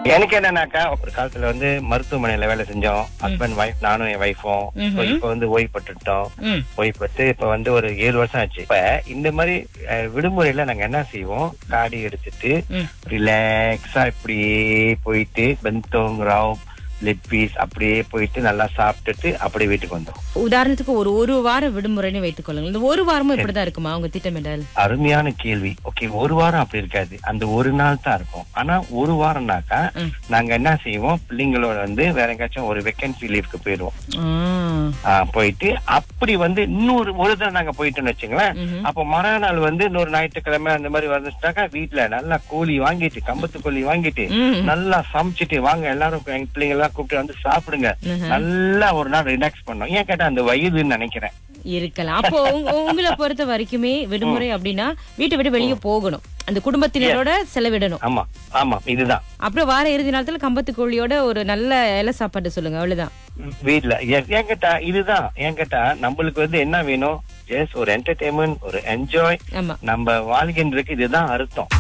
எனக்கு என்னன்னாக்கா ஒரு காலத்துல வந்து மருத்துவமனையில வேலை செஞ்சோம் ஹஸ்பண்ட் ஒய்ஃப் நானும் என் ஒய்ஃபும் ம்ஹும். இப்ப வந்து ஓய்வு பட்டுட்டோம் ம் ஓய்வு பட்டு இப்ப வந்து ஒரு ஏழு வருஷம் ஆச்சு இப்ப இந்த மாதிரி அஹ், விடுமுறையில நாங்க என்ன செய்வோம் காடி எடுத்துட்டு ம். ரிலாக்ஸா இப்படியே போயிட்டு பெந்தோங் ராவ் லெக் பீஸ் அப்படியே போயிட்டு நல்லா சாப்பிட்டுட்டு அப்படியே வீட்டுக்கு வந்தோம் உதாரணத்துக்கு ஒரு ஒரு வார விடுமுறைன்னு வைத்துக் கொள்ளுங்கள் இந்த ஒரு வாரமும் இப்படிதான் இருக்குமா உங்க திட்டமிடல் அருமையான கேள்வி ஓகே ஒரு வாரம் அப்படி இருக்காது அந்த ஒரு நாள் தான் இருக்கும் ஆனா ஒரு வாரம்னாக்கா ம். நாங்க என்ன செய்வோம் பிள்ளைங்களோட வந்து வேற எங்கேயாச்சும் ஒரு வெக்கன்சி லீவுக்கு போயிடுவோம் ஆ. ஆ, போயிட்டு அப்படி வந்து இன்னொரு ஒரு தடவை நாங்க போயிட்டோம்னு வச்சுங்களேன் ம்ஹும். அப்ப மறுநாள் வந்து இன்னொரு ஞாயிற்றுக்கிழமை அந்த மாதிரி வந்துட்டாக்கா வீட்டுல நல்லா கோழி வாங்கிட்டு கம்பத்து கோழி வாங்கிட்டு ம். நல்லா சமைச்சிட்டு வாங்க எல்லாரும் எங்க பிள்ளைங்க எல்லாம் கூப்பிட்டு வந்து சாப்பிடுங்க ம்ஹும். நல்லா ஒரு நாள் ரிலாக்ஸ் பண்ணோம் ஏன் கேட்டா அந்த வயதுன்னு நினைக்கிறேன் இருக்கலாம் அப்போ உங்க- உங்களை பொறுத்த வரைக்குமே விடுமுறை அப்படின்னா வீட்டை விட்டு வெளியே போகணும் அந்த குடும்பத்தினரோட செலவிடணும் ஆமா ஆமா இதுதான் அப்புறம் வார இறுதி நேரத்துல கம்பத்து கோழியோட ஒரு நல்ல இலை சாப்பாடு சொல்லுங்க அவ்வளவுதான் வீட்ல ஏன் ஏன் கேட்டா இதுதான் ஏன் கேட்டா நம்மளுக்கு வந்து என்ன வேணும் ஜஸ்ட் ஒரு என்டர்டைன்மெண்ட் ஒரு என்ஜாய் ஆமா நம்ம வாழ்கின்றதுக்கு இதுதான் அர்த்தம்